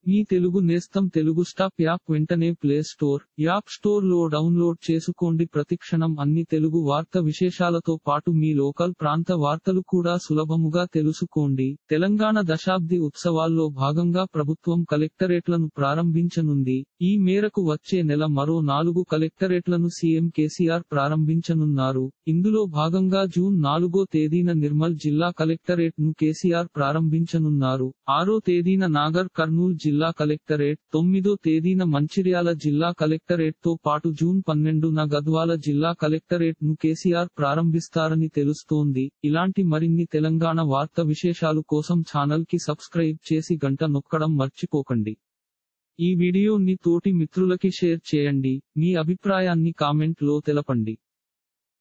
మీ తెలుగు నేస్తం Telugu stop app వెంటనే play store app store లో డౌన్లోడ్ చేసుకోండి ప్రతిక్షణం అన్ని తెలుగు వార్త విశేషాలతో పాటు మీ లోకల్ ప్రాంత వార్తలు కూడా సులభముగా తెలుసుకోండి తెలంగాణ దశాబ్ది ఉత్సవాల్లో భాగంగా ప్రభుత్వం కలెక్టరేట్లను ప్రారంభించనుంది ఈ మేరకు వచ్చే నెల మరో నాలుగు కలెక్టరేట్లను సీఎం కేసీఆర్ ప్రారంభించనున్నారు ఇందులో భాగంగా జూన్ నాలుగో తేదీన నిర్మల్ జిల్లా కలెక్టరేట్ ను కేసీఆర్ ప్రారంభించనున్నారు ఆరో తేదీన నాగర్ కర్నూల్ జిల్లా కలెక్టరేట్ తొమ్మిదో తేదీన మంచిర్యాల జిల్లా కలెక్టరేట్ తో పాటు జూన్ పన్నెండున గద్వాల జిల్లా కలెక్టరేట్ ను కేసీఆర్ ప్రారంభిస్తారని తెలుస్తోంది ఇలాంటి మరిన్ని తెలంగాణ వార్త విశేషాలు కోసం ఛానల్ కి సబ్స్క్రైబ్ చేసి గంట నొక్కడం మర్చిపోకండి ఈ వీడియోని తోటి మిత్రులకి షేర్ చేయండి మీ అభిప్రాయాన్ని కామెంట్ లో తెలపండి